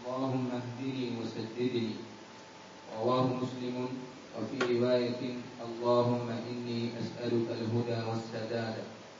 اللهم اهدني وسددني رواه مسلم وفي رواية اللهم إني أسألك الهدى والسداد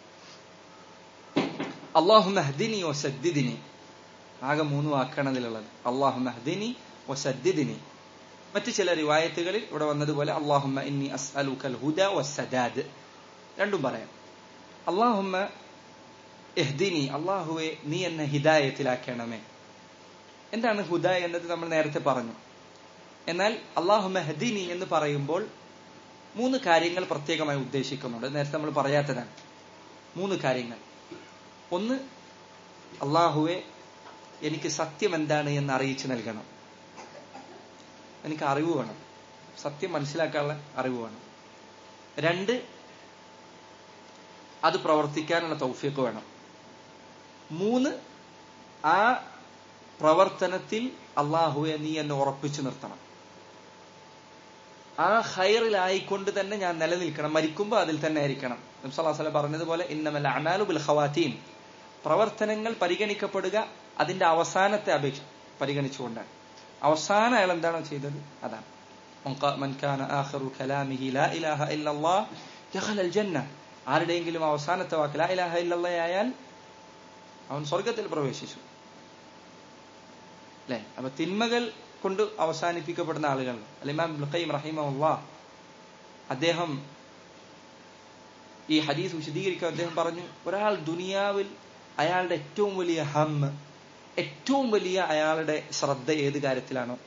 അള്ളാഹു മെഹ്ദിനി വസദ്ദിദിനി ആകെ മൂന്ന് വാക്കാണ് അതിലുള്ളത് അള്ളാഹു മെഹ്ദിനി വസദ്ദിദിനി മറ്റു ചില റിവായത്തുകളിൽ ഇവിടെ വന്നതുപോലെ അള്ളാഹുമ്മ ഇന്നി അസ്അലുക്കൽ ഹുദ വസ്സദാദ് രണ്ടും പറയാം അള്ളാഹുമ്മ എഹ്ദിനി അള്ളാഹുവെ നീ എന്നെ ഹിദായത്തിലാക്കണമേ എന്താണ് ഹുദ എന്നത് നമ്മൾ നേരത്തെ പറഞ്ഞു എന്നാൽ അള്ളാഹു മെഹദിനി എന്ന് പറയുമ്പോൾ മൂന്ന് കാര്യങ്ങൾ പ്രത്യേകമായി ഉദ്ദേശിക്കുന്നുണ്ട് നേരത്തെ നമ്മൾ പറയാത്തതാണ് മൂന്ന് കാര്യങ്ങൾ ഒന്ന് അള്ളാഹുവെ എനിക്ക് സത്യം എന്താണ് എന്ന് അറിയിച്ചു നൽകണം എനിക്ക് അറിവ് വേണം സത്യം മനസ്സിലാക്കാനുള്ള അറിവ് വേണം രണ്ട് അത് പ്രവർത്തിക്കാനുള്ള തൗഫീഖ് വേണം മൂന്ന് ആ പ്രവർത്തനത്തിൽ അള്ളാഹുവെ നീ എന്നെ ഉറപ്പിച്ചു നിർത്തണം ആ ഹൈറിലായിക്കൊണ്ട് തന്നെ ഞാൻ നിലനിൽക്കണം മരിക്കുമ്പോൾ അതിൽ തന്നെ ആയിരിക്കണം നബ്സല്ലാസ്ലം പറഞ്ഞതുപോലെ ഇന്നമല്ല അമാലു ബിൽ ഖവാത്തീൻ പ്രവർത്തനങ്ങൾ പരിഗണിക്കപ്പെടുക അതിന്റെ അവസാനത്തെ അപേക്ഷ പരിഗണിച്ചുകൊണ്ടാണ് അവസാനം അയാൾ എന്താണോ ചെയ്തത് അതാണ് من كان آخر كلامه لا إله إلا الله دخل الجنة ആരുടെയെങ്കിലും അവസാനത്തെ വാക്ക് ലാ ഇലാഹ ഇല്ലല്ലാ ആയാൽ അവൻ സ്വർഗത്തിൽ പ്രവേശിച്ചു അല്ലെ അപ്പൊ തിന്മകൾ കൊണ്ട് അവസാനിപ്പിക്കപ്പെടുന്ന ആളുകൾ അലിമാം ഖയ്യിം റഹിമഹുല്ലാ അദ്ദേഹം ഈ ഹദീസ് വിശദീകരിക്കാൻ അദ്ദേഹം പറഞ്ഞു ഒരാൾ ദുനിയാവിൽ അയാളുടെ ഏറ്റവും വലിയ ഹമ്മ് ഏറ്റവും വലിയ അയാളുടെ ശ്രദ്ധ ഏത് കാര്യത്തിലാണോ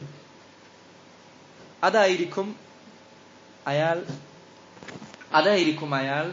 അതായിരിക്കും അയാൾ അതായിരിക്കും അയാൾ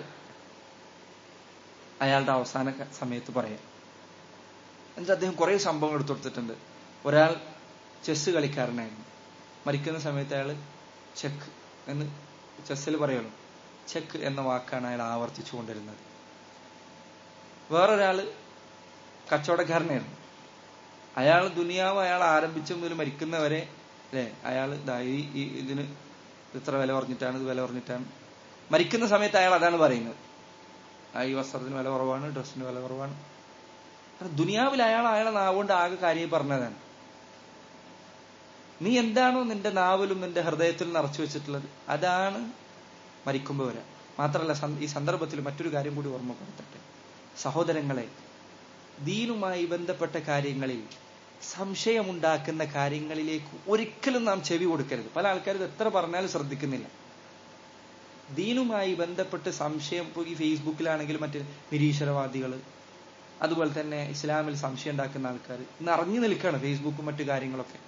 അയാളുടെ അവസാന സമയത്ത് പറയാം എന്നിട്ട് അദ്ദേഹം കുറെ സംഭവങ്ങൾ എടുത്തു കൊടുത്തിട്ടുണ്ട് ഒരാൾ ചെസ് കളിക്കാരനായിരുന്നു മരിക്കുന്ന സമയത്ത് അയാൾ ചെക്ക് എന്ന് ചെസ്സിൽ പറയുള്ളൂ ചെക്ക് എന്ന വാക്കാണ് അയാൾ ആവർത്തിച്ചു കൊണ്ടിരുന്നത് വേറൊരാള് കച്ചവടക്കാരനായിരുന്നു അയാൾ ദുനിയാവ് അയാൾ ആരംഭിച്ച മുതൽ മരിക്കുന്നവരെ അല്ലെ അയാൾ ഈ ഇതിന് ഇത്ര വില പറഞ്ഞിട്ടാണ് ഇത് വില പറഞ്ഞിട്ടാണ് മരിക്കുന്ന സമയത്ത് അയാൾ അതാണ് പറയുന്നത് ഈ വസ്ത്രത്തിന് വില കുറവാണ് ഡ്രസ്സിന് വില കുറവാണ് ദുനിയാവിൽ അയാൾ അയാളെ നാവുകൊണ്ട് ആകെ കാര്യം പറഞ്ഞതാണ് നീ എന്താണോ നിന്റെ നാവിലും നിന്റെ ഹൃദയത്തിലും നിറച്ചു വെച്ചിട്ടുള്ളത് അതാണ് മരിക്കുമ്പോൾ വരാ മാത്രമല്ല ഈ സന്ദർഭത്തിൽ മറ്റൊരു കാര്യം കൂടി ഓർമ്മപ്പെടുത്തട്ടെ സഹോദരങ്ങളെ ദീനുമായി ബന്ധപ്പെട്ട കാര്യങ്ങളിൽ സംശയമുണ്ടാക്കുന്ന കാര്യങ്ങളിലേക്ക് ഒരിക്കലും നാം ചെവി കൊടുക്കരുത് പല ആൾക്കാരും എത്ര പറഞ്ഞാലും ശ്രദ്ധിക്കുന്നില്ല ദീനുമായി ബന്ധപ്പെട്ട് സംശയം ഇപ്പോൾ ഈ ഫേസ്ബുക്കിലാണെങ്കിലും മറ്റ് നിരീശ്വരവാദികൾ അതുപോലെ തന്നെ ഇസ്ലാമിൽ സംശയം ഉണ്ടാക്കുന്ന ആൾക്കാർ നിറഞ്ഞു നിൽക്കുകയാണ് ഫേസ്ബുക്കും മറ്റു കാര്യങ്ങളൊക്കെ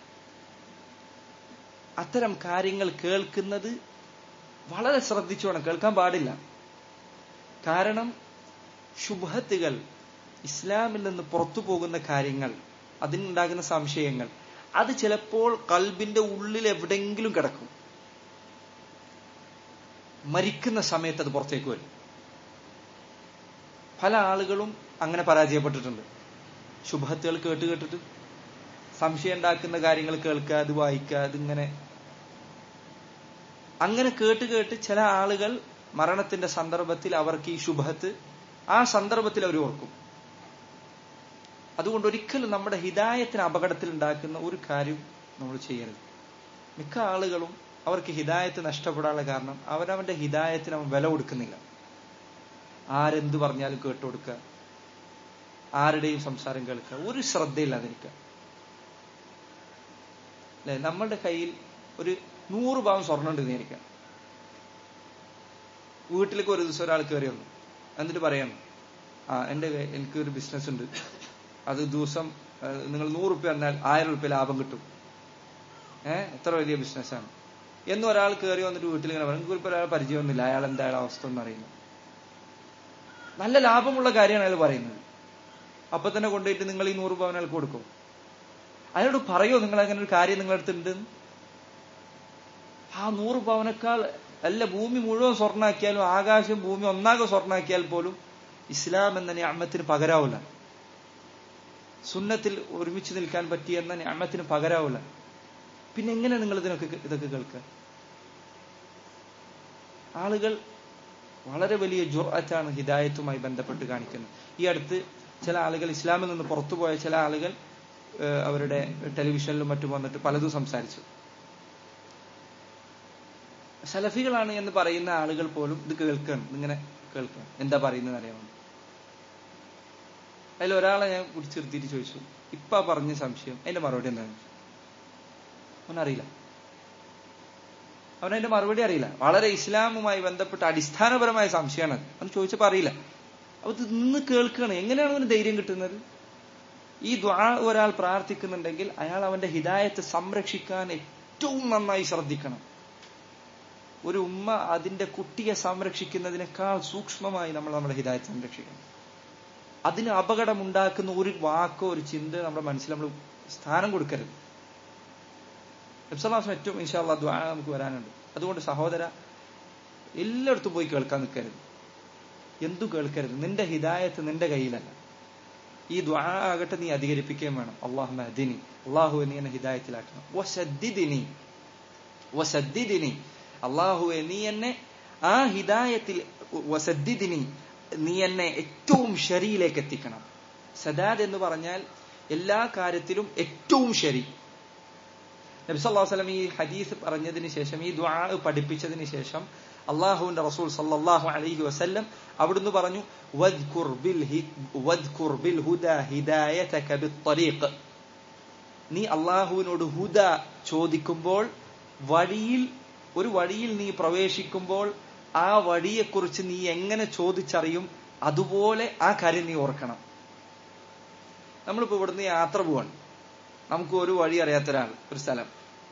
അത്തരം കാര്യങ്ങൾ കേൾക്കുന്നത് വളരെ ശ്രദ്ധിച്ചു വേണം കേൾക്കാൻ പാടില്ല കാരണം ശുഭത്തുകൾ ഇസ്ലാമിൽ നിന്ന് പുറത്തു പോകുന്ന കാര്യങ്ങൾ അതിനുണ്ടാകുന്ന സംശയങ്ങൾ അത് ചിലപ്പോൾ കൽബിന്റെ ഉള്ളിൽ എവിടെങ്കിലും കിടക്കും മരിക്കുന്ന സമയത്ത് അത് പുറത്തേക്ക് വരും പല ആളുകളും അങ്ങനെ പരാജയപ്പെട്ടിട്ടുണ്ട് ശുഭത്തുകൾ കേട്ട് കേട്ടിട്ട് സംശയം ഉണ്ടാക്കുന്ന കാര്യങ്ങൾ കേൾക്കുക അത് വായിക്കുക അതിങ്ങനെ അങ്ങനെ കേട്ട് കേട്ട് ചില ആളുകൾ മരണത്തിന്റെ സന്ദർഭത്തിൽ അവർക്ക് ഈ ശുഭത്ത് ആ സന്ദർഭത്തിൽ അവർ ഓർക്കും അതുകൊണ്ട് ഒരിക്കലും നമ്മുടെ ഹിദായത്തിന് അപകടത്തിൽ ഉണ്ടാക്കുന്ന ഒരു കാര്യം നമ്മൾ ചെയ്യരുത് മിക്ക ആളുകളും അവർക്ക് ഹിദായത്ത് നഷ്ടപ്പെടാനുള്ള കാരണം അവരവന്റെ ഹിദായത്തിന് അവൻ വില കൊടുക്കുന്നില്ല ആരെന്ത് പറഞ്ഞാലും കേട്ടുകൊടുക്കുക ആരുടെയും സംസാരം കേൾക്കുക ഒരു ശ്രദ്ധയില്ലാതിരിക്കുക അല്ലെ നമ്മളുടെ കയ്യിൽ ഒരു നൂറ് പാവം സ്വർണ്ണം ഉണ്ട് വിചാരിക്കാം വീട്ടിലേക്ക് ഒരു ദിവസം ഒരാൾ കയറി വന്നു എന്നിട്ട് പറയണം ആ എൻ്റെ എനിക്ക് ഒരു ബിസിനസ് ഉണ്ട് അത് ദിവസം നിങ്ങൾ നൂറ് റുപ്യ എന്നാൽ ആയിരം റുപ്യ ലാഭം കിട്ടും ഏഹ് എത്ര വലിയ ബിസിനസ്സാണ് എന്ന് ഒരാൾ കയറി വന്നിട്ട് വീട്ടിൽ ഇങ്ങനെ പറയും നിങ്ങൾക്ക് ഒരാൾ പരിചയമൊന്നുമില്ല അയാൾ എന്താ അയാൾ അവസ്ഥ എന്ന് അറിയുന്നു നല്ല ലാഭമുള്ള കാര്യമാണ് അയാൾ പറയുന്നത് അപ്പൊ തന്നെ കൊണ്ടുപോയിട്ട് നിങ്ങൾ ഈ നൂറ് പവൻ അയാൾക്ക് കൊടുക്കും അയാളോട് പറയോ നിങ്ങൾ അങ്ങനെ ഒരു കാര്യം നിങ്ങളുടെ അടുത്തുണ്ട് ആ നൂറ് പവനേക്കാൾ അല്ല ഭൂമി മുഴുവൻ സ്വർണ്ണാക്കിയാലും ആകാശം ഭൂമി ഒന്നാകെ സ്വർണ്ണാക്കിയാൽ പോലും ഇസ്ലാം എന്ന ഞാമത്തിന് പകരാവില്ല സുന്നത്തിൽ ഒരുമിച്ച് നിൽക്കാൻ പറ്റിയ എന്ന ഞാമത്തിന് പകരാവില്ല പിന്നെ എങ്ങനെ നിങ്ങൾ ഇതിനൊക്കെ ഇതൊക്കെ കേൾക്കുക ആളുകൾ വളരെ വലിയ ജുറാറ്റാണ് ഹിദായത്തുമായി ബന്ധപ്പെട്ട് കാണിക്കുന്നത് ഈ അടുത്ത് ചില ആളുകൾ ഇസ്ലാമിൽ നിന്ന് പുറത്തുപോയ ചില ആളുകൾ ഏഹ്, അവരുടെ ടെലിവിഷനിലും മറ്റും വന്നിട്ട് പലതും സംസാരിച്ചു സലഫികളാണ് എന്ന് പറയുന്ന ആളുകൾ പോലും ഇത് കേൾക്കണം ഇതിങ്ങനെ കേൾക്കണം എന്താ പറയുന്നത് അറിയാമോ അതിൽ ഒരാളെ ഞാൻ പിടിച്ച് നിർത്തിയിട്ട് ചോദിച്ചു ഇപ്പൊ പറഞ്ഞ സംശയം അതിന്റെ മറുപടി എന്താണ് അവനറിയില്ല അവനതിന്റെ മറുപടി അറിയില്ല വളരെ ഇസ്ലാമുമായി ബന്ധപ്പെട്ട അടിസ്ഥാനപരമായ സംശയമാണ് അവൻ ചോദിച്ചപ്പോ അറിയില്ല അപ്പൊ ഇത് നിന്ന് കേൾക്കുകയാണ് എങ്ങനെയാണ് അവന് ധൈര്യം കിട്ടുന്നത് ഈ ദ്വാ ഒരാൾ പ്രാർത്ഥിക്കുന്നുണ്ടെങ്കിൽ അയാൾ അവന്റെ ഹിദായത്തെ സംരക്ഷിക്കാൻ ഏറ്റവും നന്നായി ശ്രദ്ധിക്കണം ഒരു ഉമ്മ അതിന്റെ കുട്ടിയെ സംരക്ഷിക്കുന്നതിനേക്കാൾ സൂക്ഷ്മമായി നമ്മൾ നമ്മുടെ ഹിദായത്തെ സംരക്ഷിക്കണം അതിന് അപകടമുണ്ടാക്കുന്ന ഒരു വാക്കോ ഒരു ചിന്ത നമ്മുടെ മനസ്സിൽ നമ്മൾ സ്ഥാനം കൊടുക്കരുത് നബ്സലാസം ഏറ്റവും ഇൻഷാല്ല ദ്വാ നമുക്ക് വരാനുണ്ട് അതുകൊണ്ട് സഹോദര എല്ലായിടത്തും പോയി കേൾക്കാൻ നിൽക്കരുത് എന്തു കേൾക്കരുത് നിന്റെ ഹിദായത്ത് നിന്റെ കയ്യിലല്ല ഈ ദ്വാ ആകട്ടെ നീ അധികരിപ്പിക്കുകയും വേണം അള്ളാഹു മഹദിനി അള്ളാഹു നീ എന്നെ ഹിദായത്തിലാക്കണം വസദ്ദിദിനി വസദ്ദിദിനി അള്ളാഹുവെ നീ എന്നെ ആ ഹിദായത്തിൽ വസദ്ദിദിനി നീ എന്നെ ഏറ്റവും ശരിയിലേക്ക് എത്തിക്കണം സദാദ് എന്ന് പറഞ്ഞാൽ എല്ലാ കാര്യത്തിലും ഏറ്റവും ശരി നബി സല്ലല്ലാഹു അലൈഹി വസല്ലം ഈ ഹദീസ് പറഞ്ഞതിന് ശേഷം ഈ ദുആ പഠിപ്പിച്ചതിന് ശേഷം അള്ളാഹുവിന്റെ റസൂൽ സല്ലല്ലാഹു അലൈഹി വസല്ലം അവിടുന്ന് പറഞ്ഞു വദ്കുർ ബിൽ ഹി- വദ്കുർ ബിൽ ഹുദാ ഹിദായതക ബിത്തരീഖ് നീ അള്ളാഹുവിനോട് ഹുദ ചോദിക്കുമ്പോൾ വഴിയിൽ ഒരു വഴിയിൽ നീ പ്രവേശിക്കുമ്പോൾ ആ വഴിയെക്കുറിച്ച് നീ എങ്ങനെ ചോദിച്ചറിയും അതുപോലെ ആ കാര്യം നീ ഓർക്കണം നമ്മളിപ്പോ ഇവിടുന്ന് യാത്ര പോവാണ് നമുക്ക് ഒരു വഴി അറിയാത്ത ഒരാൾ ഒരു സ്ഥലം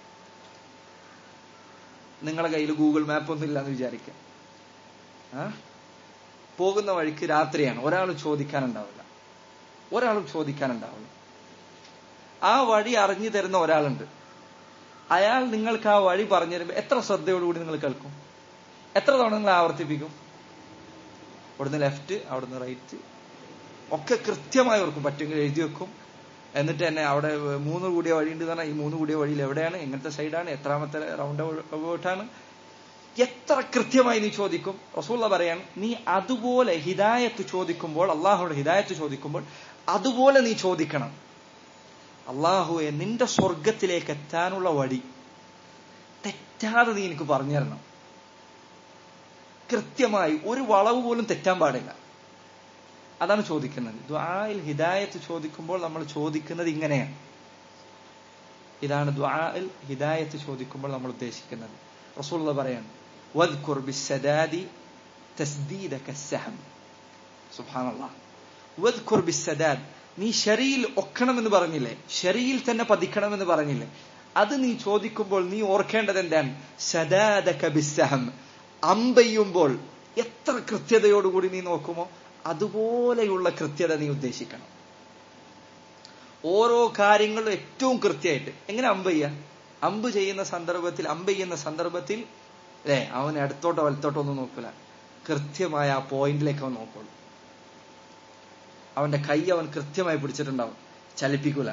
നിങ്ങളുടെ കയ്യിൽ ഗൂഗിൾ മാപ്പ് ഒന്നും ഇല്ലാന്ന് വിചാരിക്കാം ആ പോകുന്ന വഴിക്ക് രാത്രിയാണ് ഒരാളും ചോദിക്കാനുണ്ടാവില്ല ഒരാളും ചോദിക്കാനുണ്ടാവില്ല ആ വഴി അറിഞ്ഞു തരുന്ന ഒരാളുണ്ട് അയാൾ നിങ്ങൾക്ക് ആ വഴി പറഞ്ഞു തരുമ്പോൾ എത്ര ശ്രദ്ധയോടുകൂടി നിങ്ങൾ കേൾക്കും എത്ര തവണ നിങ്ങൾ ആവർത്തിപ്പിക്കും അവിടുന്ന് ലെഫ്റ്റ് അവിടുന്ന് റൈറ്റ് ഒക്കെ കൃത്യമായി ഓർക്കും പറ്റുമെങ്കിൽ എഴുതി വെക്കും എന്നിട്ട് തന്നെ അവിടെ മൂന്ന് കൂടിയ വഴിയുണ്ട് എന്ന് പറഞ്ഞാൽ ഈ മൂന്ന് കൂടിയ വഴിയിൽ എവിടെയാണ് എങ്ങനത്തെ സൈഡാണ് എത്രാമത്തെ റൗണ്ട് അബൌട്ടാണ് എത്ര കൃത്യമായി നീ ചോദിക്കും റസൂള്ള പറയാണ് നീ അതുപോലെ ഹിദായത്ത് ചോദിക്കുമ്പോൾ അള്ളാഹുയുടെ ഹിദായത്ത് ചോദിക്കുമ്പോൾ അതുപോലെ നീ ചോദിക്കണം അള്ളാഹുവെ നിന്റെ സ്വർഗത്തിലേക്ക് എത്താനുള്ള വഴി തെറ്റാതെ നീ എനിക്ക് പറഞ്ഞു തരണം കൃത്യമായി ഒരു വളവ് പോലും തെറ്റാൻ പാടില്ല അതാണ് ചോദിക്കുന്നത് ദ്വായിൽ ഹിദായത്ത് ചോദിക്കുമ്പോൾ നമ്മൾ ചോദിക്കുന്നത് ഇങ്ങനെയാണ് ഇതാണ് ദ്വായിൽ ഹിദായത്ത് ചോദിക്കുമ്പോൾ നമ്മൾ ഉദ്ദേശിക്കുന്നത് റസൂള്ള പറയാണ് വദ്കുർ ബിസ്സദാദി തസ്ദീദക സഹം സുബ്ഹാനല്ലാഹ് വദ്കുർ ബിസ്സദാദ് നീ ശരിയിൽ ഒക്കണമെന്ന് പറഞ്ഞില്ലേ ശരിയിൽ തന്നെ പതിക്കണമെന്ന് പറഞ്ഞില്ലേ അത് നീ ചോദിക്കുമ്പോൾ നീ ഓർക്കേണ്ടത് എന്താണ് സദാദക ബിസ്സഹം അമ്പെയ്യുമ്പോൾ എത്ര കൃത്യതയോടുകൂടി നീ നോക്കുമോ അതുപോലെയുള്ള കൃത്യത നീ ഉദ്ദേശിക്കണം ഓരോ കാര്യങ്ങളും ഏറ്റവും കൃത്യമായിട്ട് എങ്ങനെ അമ്പ് ചെയ്യുക അമ്പ് ചെയ്യുന്ന സന്ദർഭത്തിൽ അമ്പ് ചെയ്യുന്ന സന്ദർഭത്തിൽ അല്ലെ അവൻ അടുത്തോട്ടോ വലത്തോട്ടോ ഒന്നും നോക്കൂല കൃത്യമായ ആ പോയിന്റിലേക്ക് അവൻ നോക്കുള്ളൂ അവന്റെ കൈ അവൻ കൃത്യമായി പിടിച്ചിട്ടുണ്ടാവും ചലിപ്പിക്കൂല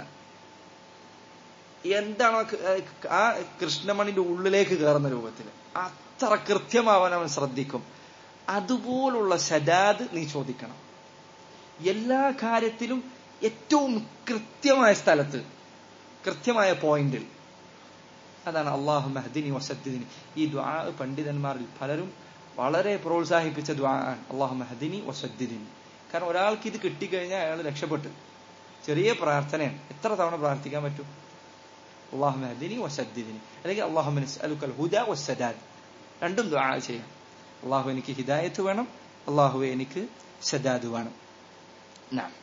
എന്താണോ ആ കൃഷ്ണമണിന്റെ ഉള്ളിലേക്ക് കയറുന്ന രൂപത്തിൽ അത്ര കൃത്യമാവാൻ അവൻ ശ്രദ്ധിക്കും അതുപോലുള്ള സദാദ് നീ ചോദിക്കണം എല്ലാ കാര്യത്തിലും ഏറ്റവും കൃത്യമായ സ്ഥലത്ത് കൃത്യമായ പോയിന്റിൽ അതാണ് അള്ളാഹു മഹദിനി വസദ്ദിനി ഈ ദ്വാ പണ്ഡിതന്മാരിൽ പലരും വളരെ പ്രോത്സാഹിപ്പിച്ച ദ്വാ ആണ് അള്ളാഹു മഹദിനി വസദ്ദിനി കാരണം ഒരാൾക്ക് ഇത് കിട്ടിക്കഴിഞ്ഞാൽ അയാൾ രക്ഷപ്പെട്ടു ചെറിയ പ്രാർത്ഥനയാണ് എത്ര തവണ പ്രാർത്ഥിക്കാൻ പറ്റും അള്ളാഹു മഹദിനി വസദ്ദിനി അല്ലെങ്കിൽ അള്ളാഹു അലുക്കൽ ഹുദ വസദാദ് രണ്ടും ദ്വാ ചെയ്യാം അള്ളാഹു എനിക്ക് ഹിദായത്ത് വേണം അള്ളാഹു എനിക്ക് സദാദ് വേണം നാം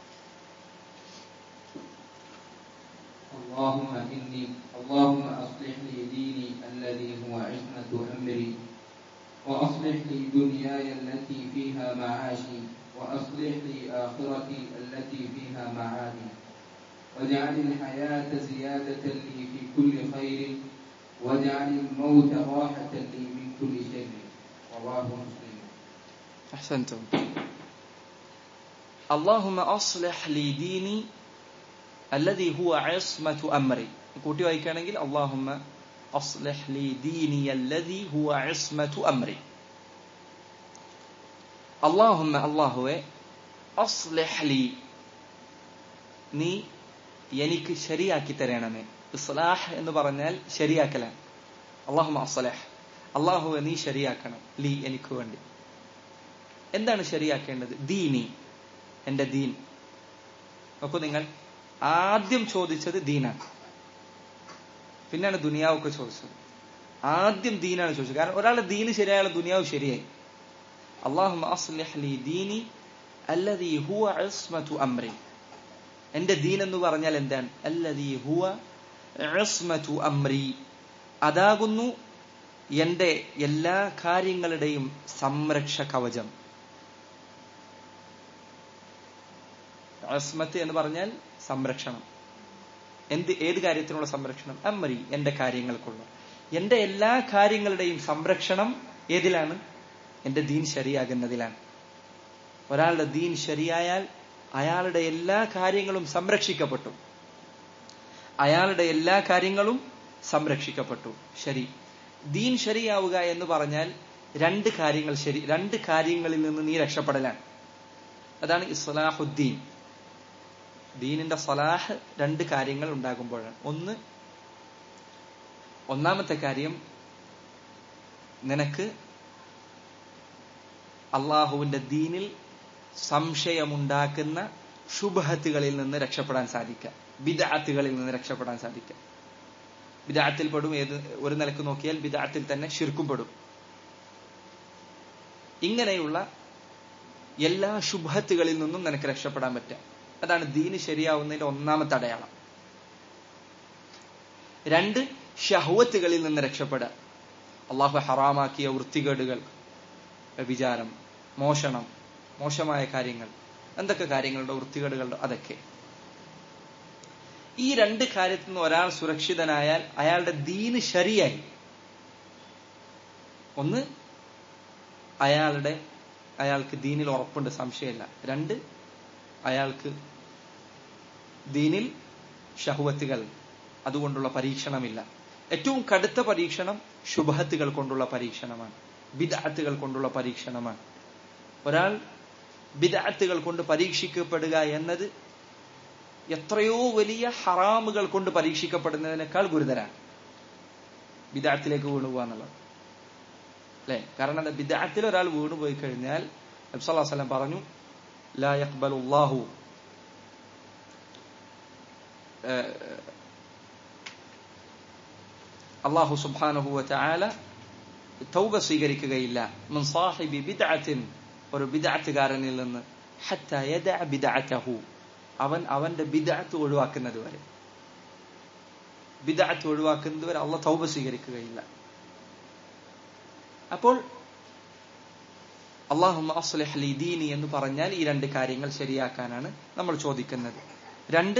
اللهم إني اللهم أصلح لي ديني الذي هو عصمة أمري وأصلح لي دنياي التي فيها معاشي وأصلح لي آخرتي التي فيها معادي واجعل الحياة زيادة لي في كل خير واجعل الموت راحة لي من كل شر رواه مسلم أحسنتم اللهم أصلح لي ديني الذي هو عصمة أمري കൂട്ടി വായിക്കുകയാണെങ്കിൽ اللهم أصلح لي ديني الذي هو عصمة أمري اللهم الله أصلح لي നീ എനിക്ക് ശരിയാക്കി തരണമേ ഇസ്ലാഹ് എന്ന് പറഞ്ഞാൽ ശരിയാക്കലാണ് അള്ളാഹു അസ്സലാഹ് അള്ളാഹു നീ ശരിയാക്കണം ലീ എനിക്ക് വേണ്ടി എന്താണ് ശരിയാക്കേണ്ടത് ദീനി എന്റെ ദീൻ നോക്കൂ നിങ്ങൾ ആദ്യം ചോദിച്ചത് ദീനാണ് പിന്നെയാണ് ദുനിയാവൊക്കെ ചോദിച്ചത് ആദ്യം ദീനാണ് ചോദിച്ചത് കാരണം ഒരാളുടെ ദീന് ശരിയായാലും ദുനിയാവ് ശരിയായി അള്ളാഹു അസ്ലിഹ് ലീ ദീനി അല്ലദീ ഹുവ ഇസ്മതു അംരി എന്റെ ദീൻ എന്ന് പറഞ്ഞാൽ എന്താണ് അല്ലദീ ഹുവ ഇസ്മതു അംരി അതാകുന്നു എന്റെ എല്ലാ കാര്യങ്ങളുടെയും സംരക്ഷ കവചം അസ്മത്ത് എന്ന് പറഞ്ഞാൽ സംരക്ഷണം എന്ത് ഏത് കാര്യത്തിനുള്ള സംരക്ഷണം അമ്മരി എന്റെ കാര്യങ്ങൾക്കുള്ള എന്റെ എല്ലാ കാര്യങ്ങളുടെയും സംരക്ഷണം ഏതിലാണ് എന്റെ ദീൻ ശരിയാകുന്നതിലാണ് ഒരാളുടെ ദീൻ ശരിയായാൽ അയാളുടെ എല്ലാ കാര്യങ്ങളും സംരക്ഷിക്കപ്പെട്ടു അയാളുടെ എല്ലാ കാര്യങ്ങളും സംരക്ഷിക്കപ്പെട്ടു ശരി ദീൻ ശരിയാവുക എന്ന് പറഞ്ഞാൽ രണ്ട് കാര്യങ്ങൾ ശരി രണ്ട് കാര്യങ്ങളിൽ നിന്ന് നീ രക്ഷപ്പെടലാണ് അതാണ് ഇസ്ലാഹുദ്ദീൻ ദീനിന്റെ സലാഹ് രണ്ട് കാര്യങ്ങൾ ഉണ്ടാകുമ്പോഴാണ് ഒന്ന് ഒന്നാമത്തെ കാര്യം നിനക്ക് അള്ളാഹുവിന്റെ ദീനിൽ സംശയമുണ്ടാക്കുന്ന ശുഭഹത്തുകളിൽ നിന്ന് രക്ഷപ്പെടാൻ സാധിക്കുക ബിദാത്തുകളിൽ നിന്ന് രക്ഷപ്പെടാൻ സാധിക്കുക ബിദാത്തിൽ പെടും ഏത് ഒരു നിലക്ക് നോക്കിയാൽ ബിദാത്തിൽ തന്നെ ശിർക്കും പെടും ഇങ്ങനെയുള്ള എല്ലാ ശുഭത്തുകളിൽ നിന്നും നിനക്ക് രക്ഷപ്പെടാൻ പറ്റുക അതാണ് ദീന് ശരിയാവുന്നതിന്റെ ഒന്നാമത്തെ അടയാളം രണ്ട് ഷഹവത്തുകളിൽ നിന്ന് രക്ഷപ്പെടുക അള്ളാഹു ഹറാമാക്കിയ വൃത്തികേടുകൾ വിചാരം മോഷണം മോശമായ കാര്യങ്ങൾ എന്തൊക്കെ കാര്യങ്ങളുടെ വൃത്തികേടുകളുടെ അതൊക്കെ ഈ രണ്ട് കാര്യത്തിൽ നിന്ന് ഒരാൾ സുരക്ഷിതനായാൽ അയാളുടെ ദീന് ശരിയായി ഒന്ന് അയാളുടെ അയാൾക്ക് ദീനിൽ ഉറപ്പുണ്ട് സംശയമില്ല രണ്ട് അയാൾക്ക് ദീനിൽ ഷഹുവത്തുകൾ അതുകൊണ്ടുള്ള പരീക്ഷണമില്ല ഏറ്റവും കടുത്ത പരീക്ഷണം ശുഭഹത്തുകൾ കൊണ്ടുള്ള പരീക്ഷണമാണ് ബിദാത്തുകൾ കൊണ്ടുള്ള പരീക്ഷണമാണ് ഒരാൾ ബിദാത്തുകൾ കൊണ്ട് പരീക്ഷിക്കപ്പെടുക എന്നത് എത്രയോ വലിയ ഹറാമുകൾ കൊണ്ട് പരീക്ഷിക്കപ്പെടുന്നതിനേക്കാൾ ഗുരുതരാണ് ബിദാത്തിലേക്ക് വീണുപോകുക എന്നുള്ളത് അല്ലെ കാരണം എന്താ ബിദാത്തിൽ ഒരാൾ വീണുപോയി കഴിഞ്ഞാൽ നബ്സല്ലാസ്ലം പറഞ്ഞു ലാ യഖ്ബലുല്ലാഹു അള്ളാഹു സുബ്ഹാനഹു വതആല തൗബ സ്വീകരിക്കുകയില്ല മിൻ സാഹിബി ബിദ്അത്തിൻ ഒരു ബിദ്അത്തുകാരനിൽ നിന്ന് ഹത്ത യദഅ ബിദ്അതഹു അവൻ അവന്റെ ബിദ്അത്ത് ഒഴിവാക്കുന്നത് വരെ ബിദ്അത്ത് ഒഴിവാക്കുന്നത് വരെ അള്ളാഹ് തൗബ സ്വീകരിക്കുകയില്ല അപ്പോൾ അള്ളാഹുമ്മ അസ്ലിഹ് ലി ദീനി എന്ന് പറഞ്ഞാൽ ഈ രണ്ട് കാര്യങ്ങൾ ശരിയാക്കാനാണ് നമ്മൾ ചോദിക്കുന്നത് രണ്ട്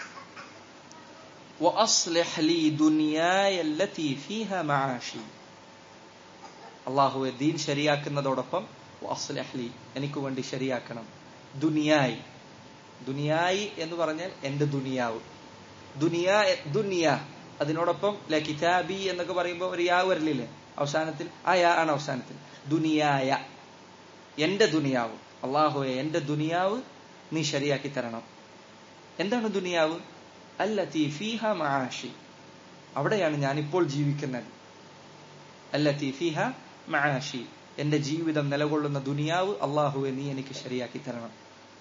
വഅസ്ലിഹ് ലി ദുനിയായ അല്ലതി ഫീഹ മആഷി അള്ളാഹുവെ ദീൻ ശരിയാക്കുന്നതോടൊപ്പം വഅസ്ലിഹ് ലി എനിക്ക് വേണ്ടി ശരിയാക്കണം ദുനിയായി ദുനിയായി എന്ന് പറഞ്ഞാൽ എന്റെ ദുനിയാവ് ദുനിയ ദുനിയ അതിനോടൊപ്പം ല കിതാബി എന്നൊക്കെ പറയുമ്പോൾ ഒരു യാ വരലില്ലേ അവസാനത്തിൽ ആ യാ ആണ് അവസാനത്തിൽ ദുനിയായ എന്റെ ദുനിയാവ് അള്ളാഹുവെ എന്റെ ദുനിയാവ് നീ ശരിയാക്കി തരണം എന്താണ് ദുനിയാവ് അല്ലത്തി ഫീഹ മആഷി അവിടെയാണ് ഞാൻ ഇപ്പോൾ ജീവിക്കുന്നത് അല്ലത്തി ഫീഹ മആഷി എന്റെ ജീവിതം നിലകൊള്ളുന്ന ദുനിയാവ് അള്ളാഹുവെ നീ എനിക്ക് ശരിയാക്കി തരണം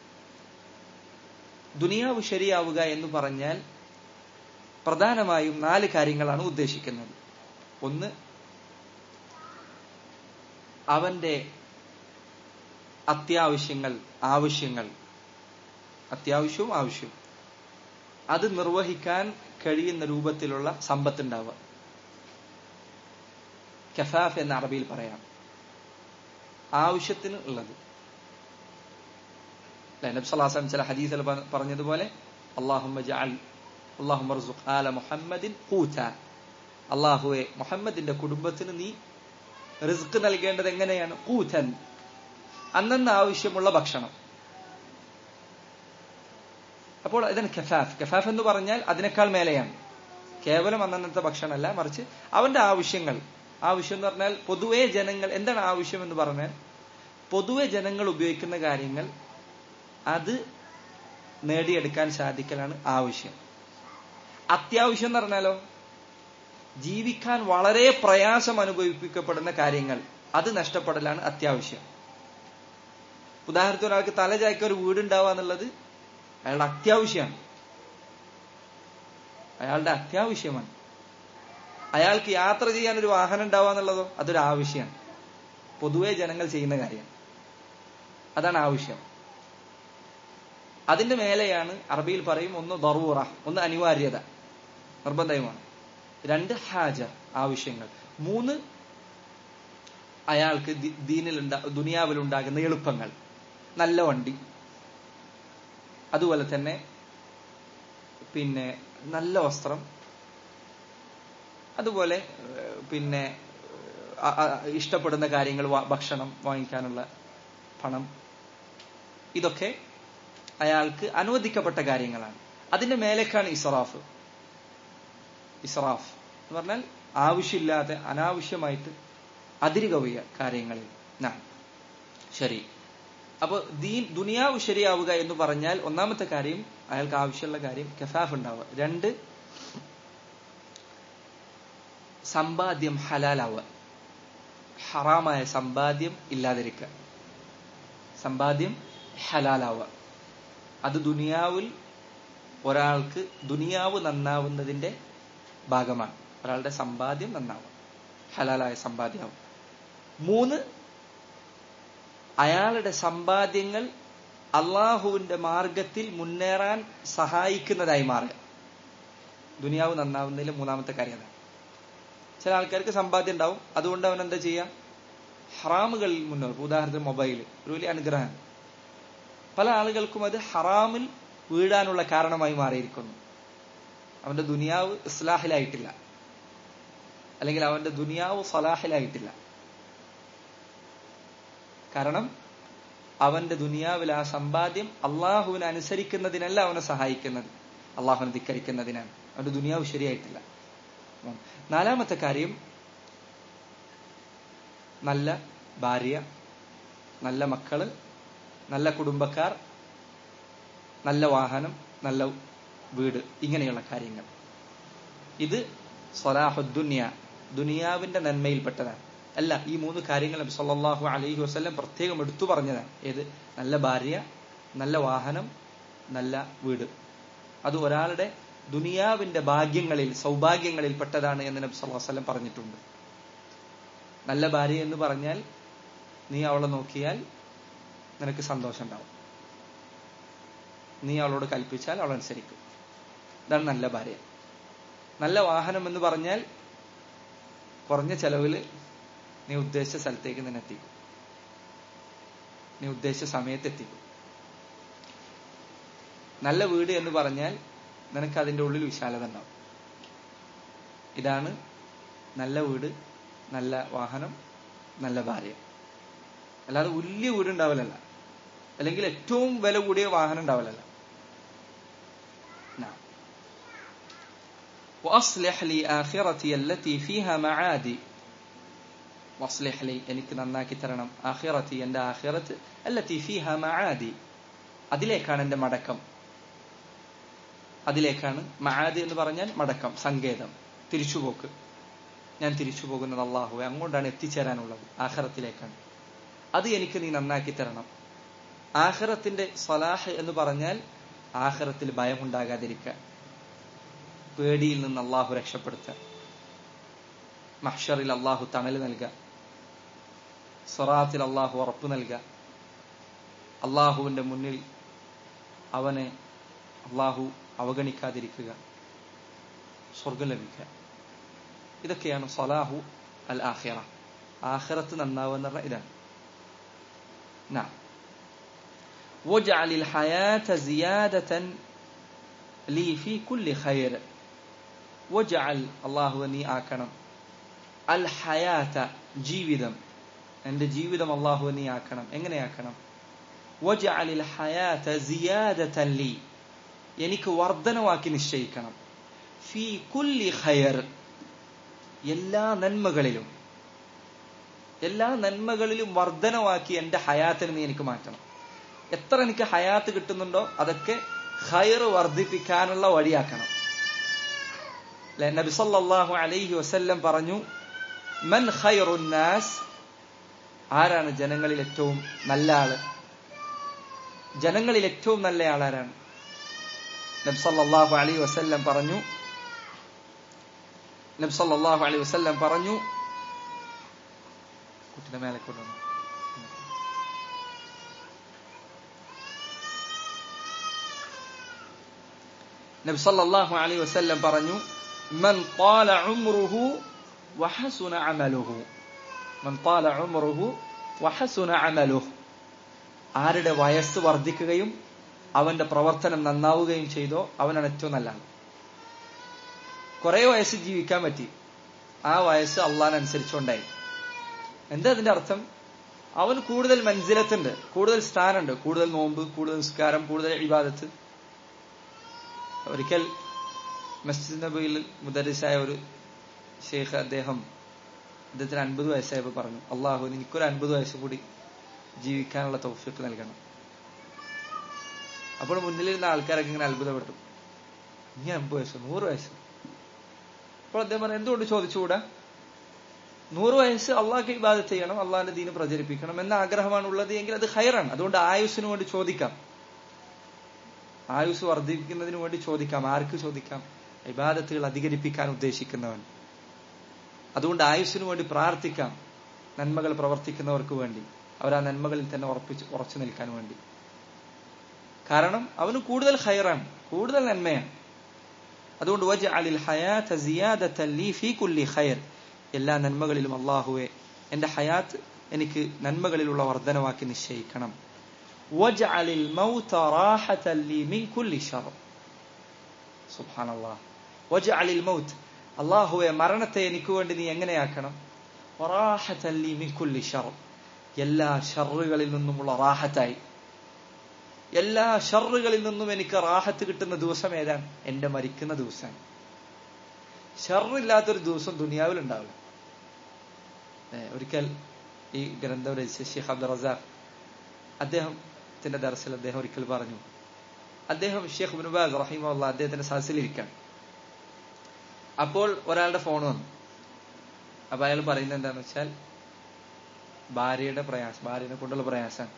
ദുനിയാവ് ശരിയാവുക എന്ന് പറഞ്ഞാൽ പ്രധാനമായും നാല് കാര്യങ്ങളാണ് ഉദ്ദേശിക്കുന്നത് ഒന്ന് അവന്റെ അത്യാവശ്യങ്ങൾ ആവശ്യങ്ങൾ അത്യാവശ്യവും ആവശ്യവും അത് നിർവഹിക്കാൻ കഴിയുന്ന രൂപത്തിലുള്ള സമ്പത്ത് ഉണ്ടാവുക കഫാഫ് എന്ന അറബിയിൽ പറയാം ആവശ്യത്തിന് ഉള്ളത് നബ്സലാസം ചില ഹദീസിൽ പറഞ്ഞതുപോലെ അള്ളാഹുമ്മ ജഅൽ അള്ളാഹുമ്മ റസുഖ് ആല മുഹമ്മദിൻ ഖൂത അള്ളാഹുവെ മുഹമ്മദിന്റെ കുടുംബത്തിന് നീ റിസ്ക് നൽകേണ്ടത് എങ്ങനെയാണ് കൂഥൻ അന്നന്ന് ആവശ്യമുള്ള ഭക്ഷണം അപ്പോൾ ഇതിന് കഫാഫ് കഫാഫ് എന്ന് പറഞ്ഞാൽ അതിനേക്കാൾ മേലെയാണ് കേവലം അന്നന്നത്തെ ഭക്ഷണമല്ല മറിച്ച് അവന്റെ ആവശ്യങ്ങൾ ആവശ്യം എന്ന് പറഞ്ഞാൽ പൊതുവെ ജനങ്ങൾ എന്താണ് ആവശ്യം എന്ന് പറഞ്ഞാൽ പൊതുവെ ജനങ്ങൾ ഉപയോഗിക്കുന്ന കാര്യങ്ങൾ അത് നേടിയെടുക്കാൻ സാധിക്കലാണ് ആവശ്യം അത്യാവശ്യം എന്ന് പറഞ്ഞാലോ ജീവിക്കാൻ വളരെ പ്രയാസം അനുഭവിപ്പിക്കപ്പെടുന്ന കാര്യങ്ങൾ അത് നഷ്ടപ്പെടലാണ് അത്യാവശ്യം ഉദാഹരണത്തിന് ഒരാൾക്ക് തല ചായ്ക്ക ഒരു വീടുണ്ടാവുക എന്നുള്ളത് അയാളുടെ അത്യാവശ്യമാണ് അയാളുടെ അത്യാവശ്യമാണ് അയാൾക്ക് യാത്ര ചെയ്യാൻ ഒരു വാഹനം ഉണ്ടാവുക എന്നുള്ളതോ അതൊരു ആവശ്യമാണ് പൊതുവെ ജനങ്ങൾ ചെയ്യുന്ന കാര്യമാണ് അതാണ് ആവശ്യം അതിന്റെ മേലെയാണ് അറബിയിൽ പറയും ഒന്ന് ദറൂറ ഒന്ന് അനിവാര്യത നിർബന്ധവുമാണ് രണ്ട് ഹാജ ആവശ്യങ്ങൾ മൂന്ന് അയാൾക്ക് ദീനിലുണ്ടാ ദുനിയാവിലുണ്ടാകുന്ന എളുപ്പങ്ങൾ നല്ല വണ്ടി അതുപോലെ തന്നെ പിന്നെ നല്ല വസ്ത്രം അതുപോലെ പിന്നെ ഇഷ്ടപ്പെടുന്ന കാര്യങ്ങൾ ഭക്ഷണം വാങ്ങിക്കാനുള്ള പണം ഇതൊക്കെ അയാൾക്ക് അനുവദിക്കപ്പെട്ട കാര്യങ്ങളാണ് അതിന്റെ മേലേക്കാണ് ഇസ്രാഫ് ഇസ്രാഫ് എന്ന് പറഞ്ഞാൽ ആവശ്യമില്ലാതെ അനാവശ്യമായിട്ട് അതിര് കവിയ കാര്യങ്ങളിൽ നാം ശരി അപ്പൊ ദീൻ ദുനിയാവ് ശരിയാവുക എന്ന് പറഞ്ഞാൽ ഒന്നാമത്തെ കാര്യം അയാൾക്ക് ആവശ്യമുള്ള കാര്യം കെഫാഫ് ഉണ്ടാവുക രണ്ട് സമ്പാദ്യം ഹലാലാവുക ഹറാമായ സമ്പാദ്യം ഇല്ലാതിരിക്കുക സമ്പാദ്യം ഹലാലാവുക അത് ദുനിയാവിൽ ഒരാൾക്ക് ദുനിയാവ് നന്നാവുന്നതിന്റെ ഭാഗമാണ് ഒരാളുടെ സമ്പാദ്യം നന്നാവുക ഹലാലായ സമ്പാദ്യമാവും മൂന്ന് അയാളുടെ സമ്പാദ്യങ്ങൾ അള്ളാഹുവിന്റെ മാർഗത്തിൽ മുന്നേറാൻ സഹായിക്കുന്നതായി മാറുക ദുനിയാവ് നന്നാവുന്നതിൽ മൂന്നാമത്തെ കാര്യം അതാണ് ചില ആൾക്കാർക്ക് സമ്പാദ്യം ഉണ്ടാവും അതുകൊണ്ട് അവൻ എന്താ ചെയ്യുക ഹറാമുകളിൽ മുന്നോട്ട് ഉദാഹരണത്തിന് മൊബൈൽ ഒരു വലിയ അനുഗ്രഹം പല ആളുകൾക്കും അത് ഹറാമിൽ വീഴാനുള്ള കാരണമായി മാറിയിരിക്കുന്നു അവന്റെ ദുനിയാവ് ഇസ്ലാഹിലായിട്ടില്ല അല്ലെങ്കിൽ അവന്റെ ദുനിയാവ് സലാഹിലായിട്ടില്ല കാരണം അവന്റെ ദുനിയാവിൽ ആ സമ്പാദ്യം അള്ളാഹുവിനെ അനുസരിക്കുന്നതിനല്ല അവനെ സഹായിക്കുന്നത് അള്ളാഹുവിനെ ധിക്കരിക്കുന്നതിനാണ് അവന്റെ ദുനിയാവ് ശരിയായിട്ടില്ല നാലാമത്തെ കാര്യം നല്ല ഭാര്യ നല്ല മക്കള് നല്ല കുടുംബക്കാർ നല്ല വാഹനം നല്ല വീട് ഇങ്ങനെയുള്ള കാര്യങ്ങൾ ഇത് സ്വലാഹുദ്ദുന്യ ദുനിയാവിന്റെ നന്മയിൽപ്പെട്ടതാണ് അല്ല ഈ മൂന്ന് കാര്യങ്ങൾ നബി സല്ലല്ലാഹു അലൈഹി വസല്ലം പ്രത്യേകം എടുത്തു പറഞ്ഞതാണ് ഏത് നല്ല ഭാര്യ നല്ല വാഹനം നല്ല വീട് അത് ഒരാളുടെ ദുനിയാവിന്റെ ഭാഗ്യങ്ങളിൽ സൗഭാഗ്യങ്ങളിൽ പെട്ടതാണ് എന്ന് നബി സല്ലല്ലാഹു അലൈഹി വസല്ലം പറഞ്ഞിട്ടുണ്ട് നല്ല ഭാര്യ എന്ന് പറഞ്ഞാൽ നീ അവളെ നോക്കിയാൽ നിനക്ക് സന്തോഷം ഉണ്ടാവും നീ അവളോട് കൽപ്പിച്ചാൽ അവൾ അനുസരിക്കും ഇതാണ് നല്ല ഭാര്യ നല്ല വാഹനം എന്ന് പറഞ്ഞാൽ കുറഞ്ഞ ചെലവില് നീ ഉദ്ദേശിച്ച സ്ഥലത്തേക്ക് നിന്നെ എത്തിക്കും നീ ഉദ്ദേശിച്ച സമയത്ത് എത്തിക്കും നല്ല വീട് എന്ന് പറഞ്ഞാൽ നിനക്ക് അതിന്റെ ഉള്ളിൽ വിശാലത ഉണ്ടാവും ഇതാണ് നല്ല വീട് നല്ല വാഹനം നല്ല ഭാര്യ അല്ലാതെ വലിയ വീട് ഉണ്ടാവില്ലല്ല അല്ലെങ്കിൽ ഏറ്റവും വില കൂടിയ വാഹനം ഉണ്ടാവില്ലല്ല وأصلح لي آخرتي التي فيها معادي وأصلح لي എനിക്ക് നന്നാക്കി തരണം ആഖിറത്തി എൻ്റെ ആഖിറത്ത് التي فيها معادي അതിലേക്കാണ് എൻ്റെ മടക്കം അതിലേക്കാണ് മഹാദി എന്ന് പറഞ്ഞാൽ മടക്കം സങ്കേതം തിരിച്ചുപോക്ക് ഞാൻ തിരിച്ചു പോകുന്നത് അള്ളാഹുവെ അങ്ങോട്ടാണ് എത്തിച്ചേരാനുള്ളത് ആഖിറത്തിലേക്കാണ് അത് എനിക്ക് നീ നന്നാക്കി തരണം ആഖിറത്തിന്റെ സലാഹ് എന്ന് പറഞ്ഞാൽ ആഖിറത്തിൽ ഭയമുണ്ടാകാതിരിക്കുക പേടിയിൽ നിന്ന് അള്ളാഹു രക്ഷപ്പെടുത്തുക മഹ്ഷറിൽ അള്ളാഹു തണൽ നൽകുക സ്വറാത്തിൽ അള്ളാഹു ഉറപ്പ് നൽകുക അള്ളാഹുവിന്റെ മുന്നിൽ അവനെ അള്ളാഹു അവഗണിക്കാതിരിക്കുക സ്വർഗം ലഭിക്കുക ഇതൊക്കെയാണ് സലാഹു അൽ ആഖിറ ആഖിറത്ത് നന്നാവുക എന്ന് പറഞ്ഞാൽ ഇതാണ് نعم واجعل الحياة زيادة لي في كل خير واجعل الله നീ ആക്കണം അൽ ഹയാത്ത ജീവിതം എന്റെ ജീവിതം അള്ളാഹു നീ ആക്കണം എങ്ങനെയാക്കണം വജഅലിൽ ഹയാത സിയാദതൻ ലി എനിക്ക് വർധനവാക്കി നിശ്ചയിക്കണം ഫീ കുല്ലി ഖയർ എല്ലാ നന്മകളിലും എല്ലാ നന്മകളിലും വർധനവാക്കി എന്റെ ഹയാത്തിനെ നീ എനിക്ക് മാറ്റണം എത്ര എനിക്ക് ഹയാത്ത് കിട്ടുന്നുണ്ടോ അതൊക്കെ ഹയർ വർദ്ധിപ്പിക്കാനുള്ള വഴിയാക്കണം അല്ലെ നബി സല്ലല്ലാഹു അലൈഹി വസല്ലം പറഞ്ഞു മൻ ഖൈറുൻ നാസ് ആരാണ് ജനങ്ങളിൽ ഏറ്റവും നല്ല ആള് ജനങ്ങളിൽ ഏറ്റവും നല്ല ആൾ ആരാണ് നബി സല്ലല്ലാഹു അലൈഹി വസല്ലം പറഞ്ഞു നബി സല്ലല്ലാഹു അലൈഹി വസല്ലം പറഞ്ഞു കുട്ടിയുടെ മേലെ കൊണ്ടുവന്നു നബി സല്ലല്ലാഹു അലൈഹി വസല്ലം പറഞ്ഞു മൻ ത്വാല ഉംറുഹു വഹസുന അമലുഹു മൻ ത്വാല ഉംറുഹു വഹസുന അമലുഹു ആരുടെ വയസ്സ് വർദ്ധിക്കുകയും അവന്റെ പ്രവർത്തനം നന്നാവുകയും ചെയ്തോ അവനാണ് ഏറ്റവും നല്ല ആൾ കുറെ വയസ്സ് ജീവിക്കാൻ പറ്റി ആ വയസ്സ് അള്ളാഹിനനുസരിച്ചുണ്ടായി എന്താ അതിന്റെ അർത്ഥം അവൻ കൂടുതൽ മൻസിലത്തുണ്ട് കൂടുതൽ സ്ഥാനമുണ്ട് കൂടുതൽ നോമ്പ് കൂടുതൽ നിസ്കാരം കൂടുതൽ ഇബാദത്ത് ഒരിക്കൽ മസ്ജിദ് നബിയിൽ മുദരിസായ ഒരു ഷെയ്ഖ് അദ്ദേഹം അദ്ദേഹത്തിന് അൻപത് വയസ്സായപ്പോൾ പറഞ്ഞു അള്ളാഹു എനിക്കൊരു അൻപത് വയസ്സ് കൂടി ജീവിക്കാനുള്ള തൗഫീഖ് നൽകണം അപ്പോൾ മുന്നിലിരുന്ന ആൾക്കാരൊക്കെ ഇങ്ങനെ അത്ഭുതപ്പെട്ടു ഇനി അമ്പത് വയസ്സ് നൂറ് വയസ്സ് അപ്പോൾ അദ്ദേഹം പറഞ്ഞു എന്തുകൊണ്ട് ചോദിച്ചുകൂടാ നൂറ് വയസ്സ് അള്ളാഹ്ക്ക് ഇബാദത്ത് ചെയ്യണം അള്ളാഹിന്റെ ദീന് പ്രചരിപ്പിക്കണം എന്ന ആഗ്രഹമാണ് ഉള്ളത് എങ്കിൽ അത് ഹൈറാണ് അതുകൊണ്ട് ആയുസ്സിന് വേണ്ടി ചോദിക്കാം ആയുസ് വർദ്ധിപ്പിക്കുന്നതിന് വേണ്ടി ചോദിക്കാം ആർക്ക് ചോദിക്കാം ഇബാദത്തുകൾ അധികരിപ്പിക്കാൻ ഉദ്ദേശിക്കുന്നവൻ അതുകൊണ്ട് ആയുസ്സിന് വേണ്ടി പ്രാർത്ഥിക്കാം നന്മകൾ പ്രവർത്തിക്കുന്നവർക്ക് വേണ്ടി അവർ ആ നന്മകളിൽ തന്നെ ഉറപ്പിച്ച് ഉറച്ചു നിൽക്കാൻ വേണ്ടി കാരണം അവന് കൂടുതൽ ഹൈറാണ് കൂടുതൽ നന്മയാണ് അതുകൊണ്ട് വജ അലിൽ ഹയാത്ത് സിയാദത്തൻ ലീ ഫീ കുല്ലി ഖൈർ എല്ലാ നന്മകളിലും അള്ളാഹുവെ എന്റെ ഹയാത്ത് എനിക്ക് നന്മകളിലുള്ള വർധനവാക്കി നിശ്ചയിക്കണം وَاجْعَلِ الْمَوْتَ رَاحَةً لِي مِنْ كُلِّ شَرٍ സുബ്ഹാൻ അല്ലാഹ് وَاجْعَلِ الْمَوْتَ അള്ളാഹുവെ മരണത്തെ എനിക്ക് വേണ്ടി നീ എങ്ങനെയാക്കണം وَرَاحَةً لِي مِنْ كُلِّ شَرٍ എല്ലാ ഷറുകളിൽ നിന്നുമുള്ള റാഹത്തായി എല്ലാ ഷറുകളിൽ നിന്നും എനിക്ക് റാഹത്ത് കിട്ടുന്ന ദിവസം ഏതാണ് എന്റെ മരിക്കുന്ന ദിവസം ഷറില്ലാത്തൊരു ദിവസം ദുനിയാവിൽ ഉണ്ടാവില്ല ഒരിക്കൽ ഈ ഗ്രന്ഥം രചിച്ച ഷെയ്ഖ് അബ്ദുൾ റസാഖ് അദ്ദേഹത്തിന്റെ ദർശൽ അദ്ദേഹം ഒരിക്കൽ പറഞ്ഞു അദ്ദേഹം ഷെയ്ഖ് ബിനുബാസ് റഹിമുള്ള അദ്ദേഹത്തിന്റെ സദസ്സിലിരിക്കണം അപ്പോൾ ഒരാളുടെ ഫോൺ വന്നു അപ്പൊ അയാൾ പറയുന്നത് എന്താന്ന് വെച്ചാൽ ഭാര്യയുടെ പ്രയാസം ഭാര്യനെ കൊണ്ടുള്ള പ്രയാസം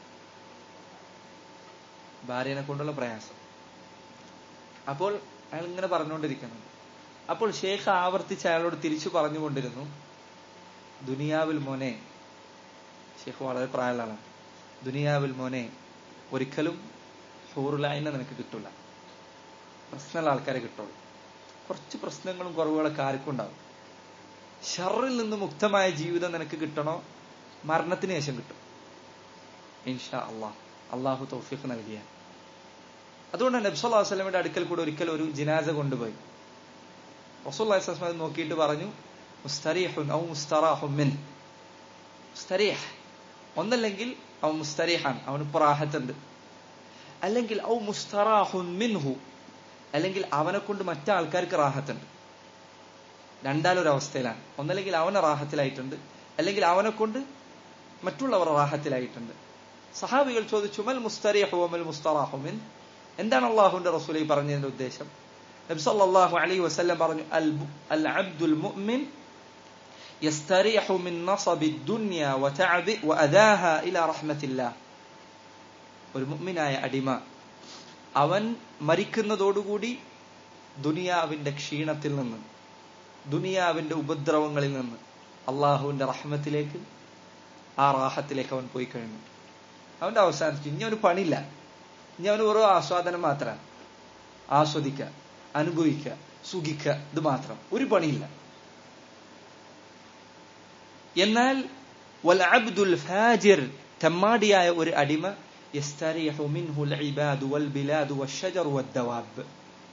ഭാര്യനെ കൊണ്ടുള്ള പ്രയാസം അപ്പോൾ അയാൾ ഇങ്ങനെ പറഞ്ഞുകൊണ്ടിരിക്കുന്നു അപ്പോൾ ഷേഖ് ആവർത്തിച്ച് അയാളോട് തിരിച്ചു പറഞ്ഞുകൊണ്ടിരുന്നു ദുനിയാവിൽ മോനെ ഷേഖ് വളരെ പ്രായമുള്ള ആളാണ് ദുനിയാവിൽ മോനെ ഒരിക്കലും ഹൂറുലായിനെ നിനക്ക് കിട്ടില്ല പ്രശ്നമുള്ള ആൾക്കാരെ കിട്ടുള്ളൂ കുറച്ച് പ്രശ്നങ്ങളും കുറവുകളൊക്കെ ആർക്കും ഉണ്ടാവും ഷറിൽ നിന്ന് മുക്തമായ ജീവിതം നിനക്ക് കിട്ടണോ മരണത്തിന് ശേഷം കിട്ടും ഇൻഷാ അള്ളാഹ് അള്ളാഹു തൗഫീഖ് നൽകിയ അതുകൊണ്ട് നബ്സല്ലാ വസ്ലമിന്റെ അടുക്കൽ കൂടെ ഒരിക്കൽ ഒരു ജിനാസ കൊണ്ടുപോയി റസൂല്ലാസ്ലം നോക്കിയിട്ട് പറഞ്ഞു മുസ്തരീഹുൻ ഔ മുസ്തറാഹുൻ മിൻ മുസ്തരീഹ് ഒന്നല്ലെങ്കിൽ അവൻ മുസ്തരീഹാൻ അവന് പ്രാഹത്തുണ്ട് അല്ലെങ്കിൽ ഔ മുസ്തറാഹുൻ മിൻഹു അല്ലെങ്കിൽ അവനെ കൊണ്ട് മറ്റാൾക്കാർക്ക് റാഹത്തുണ്ട് രണ്ടാലൊരവസ്ഥയിലാണ് ഒന്നല്ലെങ്കിൽ അവനെ റാഹത്തിലായിട്ടുണ്ട് അല്ലെങ്കിൽ അവനെ കൊണ്ട് മറ്റുള്ളവർ റാഹത്തിലായിട്ടുണ്ട് സഹാബികൾ ചോദിച്ചു മൽ മുസ്തരീഹു വമൽ മുസ്തറാഹു മിൻ എന്താണ് അള്ളാഹുവിന്റെ റസൂലി പറഞ്ഞതിന്റെ ഉദ്ദേശം നബി സല്ലല്ലാഹു അലൈഹി വസല്ലം പറഞ്ഞു അൽ അബ്ദുൽ മുഅ്മിൻ يستريح من نصب الدنيا وتعب وأذاها إلى رحمة الله ഒരു മുഅ്മിനായ അടിമ അവൻ മരിക്കുന്നതോടുകൂടി ദുനിയാവിന്റെ ക്ഷീണത്തിൽ നിന്ന് ദുനിയാവിന്റെ ഉപദ്രവങ്ങളിൽ നിന്ന് അള്ളാഹുവിന്റെ റഹ്മത്തിലേക്ക് ആ റാഹത്തിലേക്ക് അവൻ പോയി കഴിഞ്ഞു അവന്റെ അവസാനിച്ചു ഇനി അവന് പണിയില്ല ഇനി അവന് ഓരോ ആസ്വാദനം മാത്രമാണ് ആസ്വദിക്കുക അനുഭവിക്കുക സുഖിക്കുക ഇത് മാത്രം ഒരു പണിയില്ല എന്നാൽ വൽ അബ്ദുൽ ഫാജിർ തെമ്മാടിയായ ഒരു അടിമ യസ്തരിഹു മിൻഹുൽ ഇബാദു വൽ ബിലാദു വശജർ വദ്ദവാബ്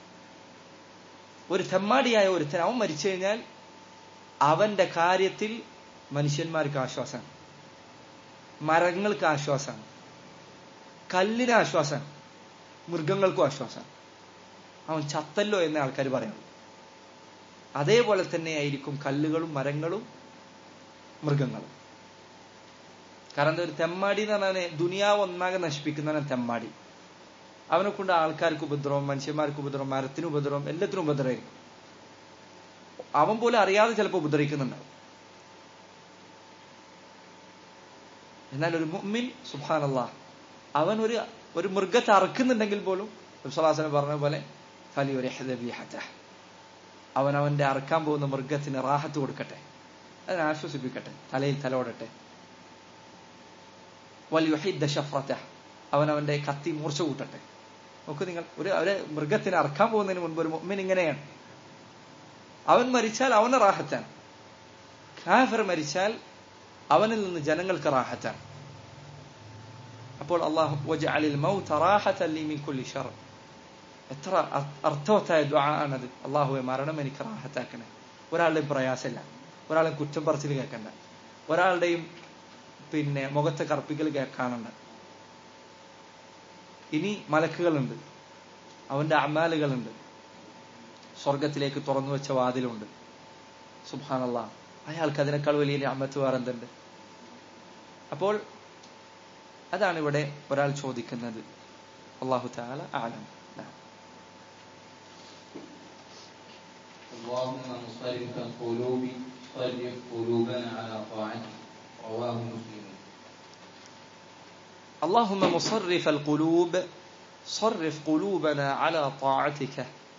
ഒരു തെമ്മാടിയായ ഒരുത്തൻ അവൻ മരിച്ചു കഴിഞ്ഞാൽ അവന്റെ കാര്യത്തിൽ മനുഷ്യന്മാർക്ക് ആശ്വാസമാണ് മരങ്ങൾക്ക് ആശ്വാസമാണ് കല്ലിന് ആശ്വാസമാണ് മൃഗങ്ങൾക്കും ആശ്വാസമാണ് അവൻ ചത്തല്ലോ എന്ന് ആൾക്കാർ പറയുന്നു അതേപോലെ തന്നെ ആയിരിക്കും കല്ലുകളും മരങ്ങളും മൃഗങ്ങളും കാരണം ഒരു തെമ്മാടി എന്ന് പറഞ്ഞാൽ ദുനിയാവ് ഒന്നാകെ നശിപ്പിക്കുന്നവനാണ് തെമ്മാടി അവനെ കൊണ്ട് ആൾക്കാർക്ക് ഉപദ്രവം മനുഷ്യന്മാർക്ക് ഉപദ്രവം മരത്തിന് ഉപദ്രവം എല്ലാത്തിനും ഉപദ്രവമായിരിക്കും അവൻ പോലും അറിയാതെ ചിലപ്പോൾ ഉപദ്രവിക്കുന്നുണ്ടാവും എന്നാൽ ഒരു മുഅ്മിൻ സുബ്ഹാനല്ലാ അവൻ ഒരു ഒരു മൃഗത്തെ അറക്കുന്നുണ്ടെങ്കിൽ പോലും വിശ്വാസനം പറഞ്ഞ പോലെ അവൻ അവന്റെ അറക്കാൻ പോകുന്ന മൃഗത്തിന് റാഹത്ത് കൊടുക്കട്ടെ അതിനെ ആശ്വസിപ്പിക്കട്ടെ തലയിൽ തലോടട്ടെ വലിയ ഷഫ്രത്ത അവൻ അവന്റെ കത്തി മൂർച്ച കൂട്ടട്ടെ നോക്ക് നിങ്ങൾ ഒരു അവരെ മൃഗത്തിന് അറക്കാൻ പോകുന്നതിന് മുൻപ് ഒരു മുഅ്മിൻ ഇങ്ങനെയാണ് അവൻ മരിച്ചാൽ അവന് റാഹത്താണ് കാഫർ മരിച്ചാൽ അവനിൽ നിന്ന് ജനങ്ങൾക്ക് റാഹത്താണ് അപ്പോൾ അള്ളാഹു വജഅലിൽ മൗത റാഹതൻ ലി മിൻ കുല്ലി ശർ എത്ര അർത്ഥവത്തായ ദുആ ആണത് അള്ളാഹുവെ മരണം എനിക്ക് റാഹത്താക്കണേ ഒരാളുടെയും പ്രയാസമില്ല ഒരാളെയും കുറ്റം പറച്ചിൽ കേൾക്കണ്ട ഒരാളുടെയും പിന്നെ മുഖത്തെ കറുപ്പിക്കൽ കാണണ്ട ഇനി മലക്കുകളുണ്ട് അവന്റെ അമാലുകളുണ്ട് സ്വർഗത്തിലേക്ക് തുറന്നു വെച്ച വാതിലുണ്ട് സുബാനല്ല അയാൾക്ക് അതിനേക്കാൾ വലിയ അമ്മത്ത് വേറെന്തുണ്ട് അപ്പോൾ അതാണ് ഇവിടെ ഒരാൾ ചോദിക്കുന്നത് അള്ളാഹു താല ആലം اللهم مصرف القلوب صرف قلوبنا على طاعتك رواه مسلم اللهم مصرف القلوب صرف قلوبنا على طاعتك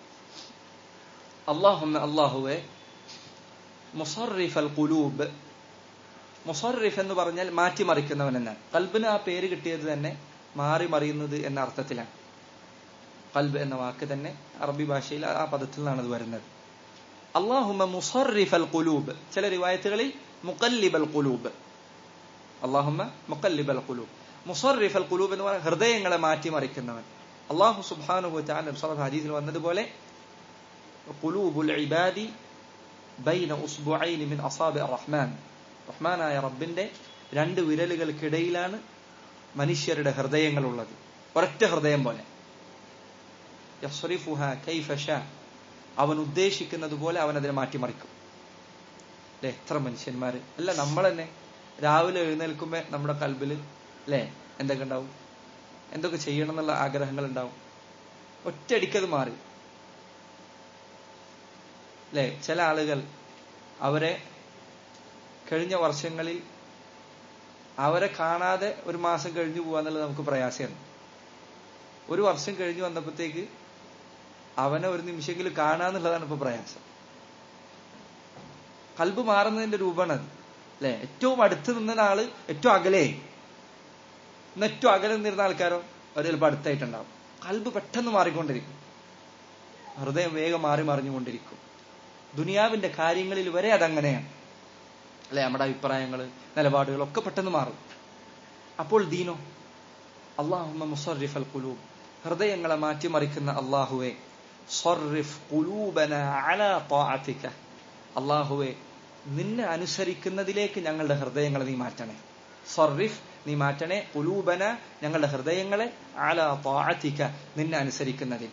اللهم الله മുസറിഫ് അൽ ഖുലൂബ് മുസറിഫ് എന്ന് പറഞ്ഞാൽ മാറ്റിമറിക്കുന്നവൻ എന്നാണ് കൽബിന് ആ പേര് കിട്ടിയത് തന്നെ മാറി മറിയുന്നത് എന്ന അർത്ഥത്തിലാണ് കൽബ് എന്ന വാക്ക് തന്നെ അറബി ഭാഷയിൽ ആ പദത്തിൽ നിന്നാണ് അത് വരുന്നത് അള്ളാഹുമ മുസറിഫ് അൽ ഖുലൂബ് ചില റിവായത്തുകളിൽ മുക്കല്ലിബ് അൽ ഖുലൂബ് അള്ളാഹുമ മുക്കല്ലിബ് അൽ ഖുലൂബ് മുസറിഫ് അൽ ഖുലൂബ് എന്ന് പറഞ്ഞാൽ ഹൃദയങ്ങളെ മാറ്റിമറിക്കുന്നവൻ അള്ളാഹു സുബ്ഹാനുഹു തആല ഹദീസിൽ വന്നതുപോലെ ഖുലൂബുൽ ഇബാദി ബൈന ഉസ്ബുഐനി മിൻ അസാബി റഹ്മാൻ റഹ്മാനായ റബ്ബിന്റെ രണ്ട് വിരലുകൾക്കിടയിലാണ് മനുഷ്യരുടെ ഹൃദയങ്ങളുള്ളത് ഒരൊറ്റ ഹൃദയം പോലെ യസ്രിഫുഹ കൈഫ ഷാ അവൻ ഉദ്ദേശിക്കുന്നത് പോലെ അവൻ അതിനെ മാറ്റിമറിക്കും അല്ലെ എത്ര മനുഷ്യന്മാര് അല്ല നമ്മൾ തന്നെ രാവിലെ എഴുന്നേൽക്കുമ്പോ നമ്മുടെ കൽബില് അല്ലെ എന്തൊക്കെ ഉണ്ടാവും എന്തൊക്കെ ചെയ്യണം എന്നുള്ള ആഗ്രഹങ്ങൾ ഉണ്ടാവും ഒറ്റയടിക്കത് മാറി അല്ലെ ചില ആളുകൾ അവരെ കഴിഞ്ഞ വർഷങ്ങളിൽ അവരെ കാണാതെ ഒരു മാസം കഴിഞ്ഞു പോവാന്നുള്ളത് നമുക്ക് പ്രയാസമാണ് ഒരു വർഷം കഴിഞ്ഞു വന്നപ്പോഴത്തേക്ക് അവനെ ഒരു നിമിഷമെങ്കിലും കാണാന്നുള്ളതാണ് ഇപ്പൊ പ്രയാസം കൽബ് മാറുന്നതിന്റെ രൂപമാണ് അത് അല്ലെ ഏറ്റവും അടുത്ത് നിന്ന ആള് ഏറ്റവും അകലെയായി ഇന്ന് ഏറ്റവും അകലെ നിന്നിരുന്ന ആൾക്കാരോ അവർ ചിലപ്പോൾ അടുത്തായിട്ടുണ്ടാവും കൽബ് പെട്ടെന്ന് മാറിക്കൊണ്ടിരിക്കും ഹൃദയം വേഗം മാറി മറിഞ്ഞുകൊണ്ടിരിക്കും ദുനിയാവിന്റെ കാര്യങ്ങളിൽ വരെ അതങ്ങനെയാണ് അല്ലെ നമ്മുടെ അഭിപ്രായങ്ങൾ നിലപാടുകൾ ഒക്കെ പെട്ടെന്ന് മാറും അപ്പോൾ ദീനോ അള്ളാഹുമ്മ മുസറിഫ് അൽ കുലൂബ് ഹൃദയങ്ങളെ മാറ്റിമറിക്കുന്ന അള്ളാഹുവെ സൊറിഫ് കുലൂബന അല താഅതിക അള്ളാഹുവെ നിന്നെ അനുസരിക്കുന്നതിലേക്ക് ഞങ്ങളുടെ ഹൃദയങ്ങളെ നീ മാറ്റണേ സൊറിഫ് നീ മാറ്റണേ കുലൂബന ഞങ്ങളുടെ ഹൃദയങ്ങളെ അല താഅതിക നിന്നെ അനുസരിക്കുന്നതിൽ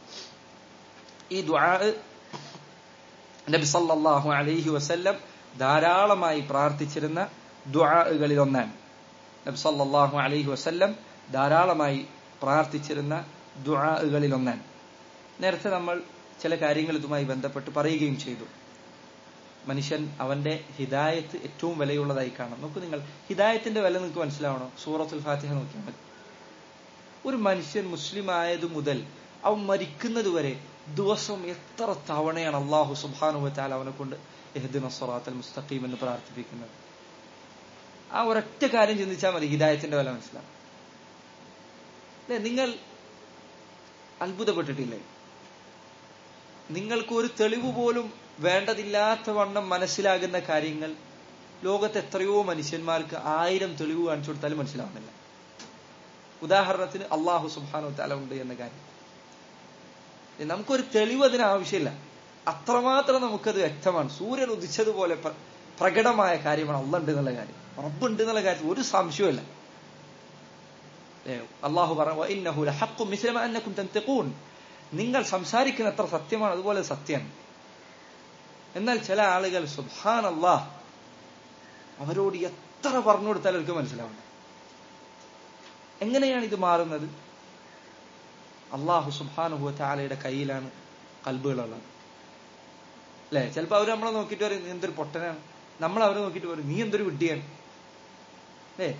ഈ ദുആ നബി സല്ലല്ലാഹു അലൈഹി വസല്ലം ധാരാളമായി പ്രാർത്ഥിച്ചിരുന്ന ദുആകളിൽ ഒന്നാണ് നബി സല്ലല്ലാഹു അലൈഹി വസല്ലം ധാരാളമായി പ്രാർത്ഥിച്ചിരുന്ന ദുആകളിൽ ഒന്നാണ് നേരത്തെ നമ്മൾ ചില കാര്യങ്ങൾ ഇതുമായി ബന്ധപ്പെട്ട് പറയുകയും ചെയ്തു മനുഷ്യൻ അവന്റെ ഹിദായത്ത് ഏറ്റവും വിലയുള്ളതായി കാണണം നോക്കൂ നിങ്ങൾ ഹിദായത്തിന്റെ വില നിങ്ങൾക്ക് മനസ്സിലാവണോ സൂറത്തുൽ ഫാത്തിഹ നോക്കിയാൽ മതി ഒരു മനുഷ്യൻ മുസ്ലിം ആയത് മുതൽ അവൻ മരിക്കുന്നത് വരെ ദിവസം എത്ര തവണയാണ് അള്ളാഹു സുബാനുവത്താൽ അവനെ കൊണ്ട് എഹ്ദിന സൊറാത്തൽ മുസ്തഖീം എന്ന് പ്രാർത്ഥിപ്പിക്കുന്നത് ആ ഒരൊറ്റ കാര്യം ചിന്തിച്ചാൽ മതി ഹിദായത്തിന്റെ വില മനസ്സിലാവും അല്ലെ നിങ്ങൾ അത്ഭുതപ്പെട്ടിട്ടില്ലേ നിങ്ങൾക്ക് ഒരു തെളിവ് പോലും വേണ്ടതില്ലാത്ത വണ്ണം മനസ്സിലാകുന്ന കാര്യങ്ങൾ ലോകത്ത് എത്രയോ മനുഷ്യന്മാർക്ക് ആയിരം തെളിവ് കാണിച്ചു കൊടുത്താലും മനസ്സിലാവുന്നില്ല ഉദാഹരണത്തിന് അള്ളാഹു സുബാനു താല ഉണ്ട് എന്ന കാര്യം നമുക്കൊരു തെളിവ് അതിന് ആവശ്യമില്ല അത്രമാത്രം നമുക്കത് വ്യക്തമാണ് സൂര്യൻ ഉദിച്ചതുപോലെ പ്രകടമായ കാര്യമാണ് അള്ള ഉണ്ട് എന്നുള്ള കാര്യം റബ്ബുണ്ട് എന്നുള്ള കാര്യത്തിൽ ഒരു സംശയമില്ല അള്ളാഹു പറഞ്ഞു നിങ്ങൾ സംസാരിക്കുന്ന എത്ര സത്യമാണ് അതുപോലെ സത്യമാണ് എന്നാൽ ചില ആളുകൾ സുബാൻ അള്ളാഹ് അവരോട് എത്ര പറഞ്ഞു കൊടുത്താൽ അവർക്ക് മനസ്സിലാവുന്നത് എങ്ങനെയാണ് ഇത് മാറുന്നത് അള്ളാഹു സുബാനുഹു താലയുടെ കയ്യിലാണ് കൽബുകളുള്ളത് അല്ലെ ചിലപ്പോ അവർ നമ്മളെ നോക്കിയിട്ട് പറയും നീ എന്തൊരു പൊട്ടനാണ് നമ്മൾ അവരെ നോക്കിയിട്ട് പറയും നീ എന്തൊരു വിഡ്ഢിയാണ് അല്ലേ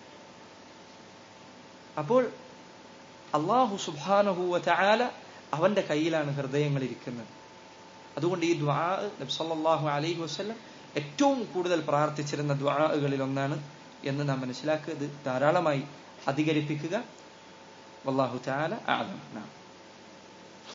അപ്പോൾ അള്ളാഹു സുബാനഹുവ ചാല അവന്റെ കയ്യിലാണ് ഹൃദയങ്ങൾ ഇരിക്കുന്നത് അതുകൊണ്ട് ഈ ദ്വാ നബ്സല്ലാഹു അലൈഹി വസ്ലം ഏറ്റവും കൂടുതൽ പ്രാർത്ഥിച്ചിരുന്ന ദ്വാകളിൽ ഒന്നാണ് എന്ന് നാം മനസ്സിലാക്കുക ഇത് ധാരാളമായി അധികരിപ്പിക്കുക വല്ലാഹു ചാല ആദം നാം